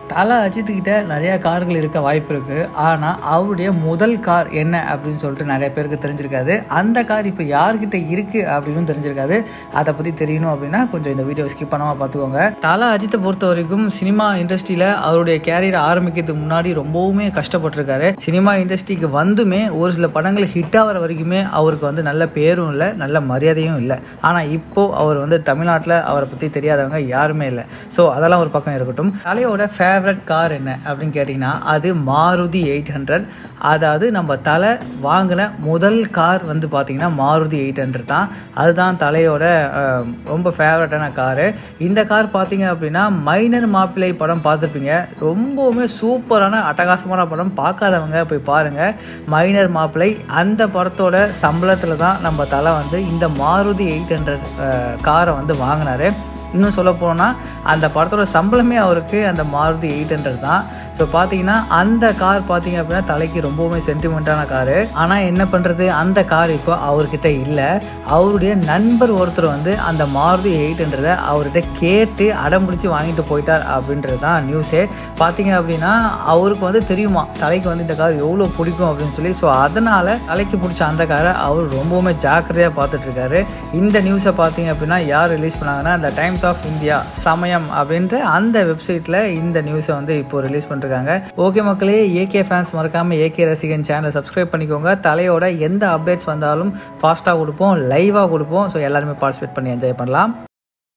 தலை அஜித்துக்கிட்ட நிறைய கார்கள் இருக்க வாய்ப்பு இருக்குது ஆனால் அவருடைய முதல் கார் என்ன அப்படின்னு சொல்லிட்டு நிறைய பேருக்கு தெரிஞ்சிருக்காது அந்த கார் இப்போ யார்கிட்ட இருக்குது அப்படின்னு தெரிஞ்சிருக்காது அதை பற்றி தெரியணும் அப்படின்னா கொஞ்சம் இந்த வீடியோ ஸ்கிப் பண்ணாமல் பார்த்துக்கோங்க தலை அஜித்தை பொறுத்த வரைக்கும் சினிமா இண்டஸ்ட்ரியில் அவருடைய கேரியர் ஆரம்பிக்கிறதுக்கு முன்னாடி ரொம்பவுமே கஷ்டப்பட்டிருக்காரு சினிமா இண்டஸ்ட்ரிக்கு வந்துமே ஒரு சில படங்கள் ஹிட் ஆகிற வரைக்குமே அவருக்கு வந்து நல்ல பேரும் இல்லை நல்ல மரியாதையும் இல்லை ஆனால் இப்போ அவர் வந்து தமிழ்நாட்டில் அவரை பற்றி தெரியாதவங்க யாருமே இல்லை ஸோ அதெல்லாம் ஒரு பக்கம் இருக்கட்டும் தலையோட ஃபேவரட் கார் என்ன அப்படின்னு கேட்டிங்கன்னா அது மாருதி எயிட் ஹண்ட்ரட் அதாவது நம்ம தலை வாங்கின முதல் கார் வந்து பார்த்திங்கன்னா மாருதி எயிட் ஹண்ட்ரட் தான் அதுதான் தலையோட அஹ், ரொம்ப ஃபேவரட்டான காரு இந்த கார் பார்த்தீங்க அப்படின்னா மைனர் மாப்பிள்ளை படம் பார்த்துருப்பீங்க ரொம்பவுமே சூப்பரான அட்டகாசமான படம் பார்க்காதவங்க போய் பாருங்கள் மைனர் மாப்பிள்ளை அந்த படத்தோட சம்பளத்தில் தான் நம்ம தலை வந்து இந்த மாருதி எயிட் ஹண்ட்ரட் காரை வந்து வாங்கினாரு இன்னும் சொல்ல போனால் அந்த படத்தோட சம்பளமே அவருக்கு அந்த மாருதி எயிட் ஹண்ட்ரட் தான் ஸோ பார்த்தீங்கன்னா அந்த கார் பார்த்தீங்க அப்படின்னா தலைக்கு ரொம்பவுமே சென்டிமெண்ட்டான காரு ஆனால் என்ன பண்ணுறது அந்த கார் இப்போ அவர்கிட்ட இல்லை அவருடைய நண்பர் ஒருத்தர் வந்து அந்த மாருதி எயிட் ஹண்ட்ரதை அவர்கிட்ட கேட்டு அடம் பிடிச்சி வாங்கிட்டு போயிட்டார் அப்படின்றது தான் நியூஸே பார்த்தீங்க அப்படின்னா அவருக்கு வந்து தெரியுமா தலைக்கு வந்து இந்த கார் எவ்வளோ பிடிக்கும் அப்படின்னு சொல்லி ஸோ அதனால் தலைக்கு பிடிச்ச அந்த காரை அவர் ரொம்பவுமே ஜாக்கிரதையாக பார்த்துட்டு இருக்காரு இந்த நியூஸை பார்த்தீங்க அப்படின்னா யார் ரிலீஸ் பண்ணாங்கன்னா இந்த டைம்ஸ் ஆஃப் இந்தியா சமயம் அப்படின்ற அந்த வெப்சைட்டில் இந்த நியூஸை வந்து இப்போ ரிலீஸ் பண்ணிருக்காங்க ஓகே மக்களே ஏகே ஃபேன்ஸ் மறக்காமல் ஏகே ரசிகன் சேனலை சப்ஸ்கிரைப் பண்ணிக்கோங்க தலையோட எந்த அப்டேட்ஸ் வந்தாலும் ஃபாஸ்ட்டாக கொடுப்போம் லைவாக கொடுப்போம் ஸோ எல்லாருமே பார்ட்டிசிபேட் பண்ணி என்ஜாய் பண்ணலாம்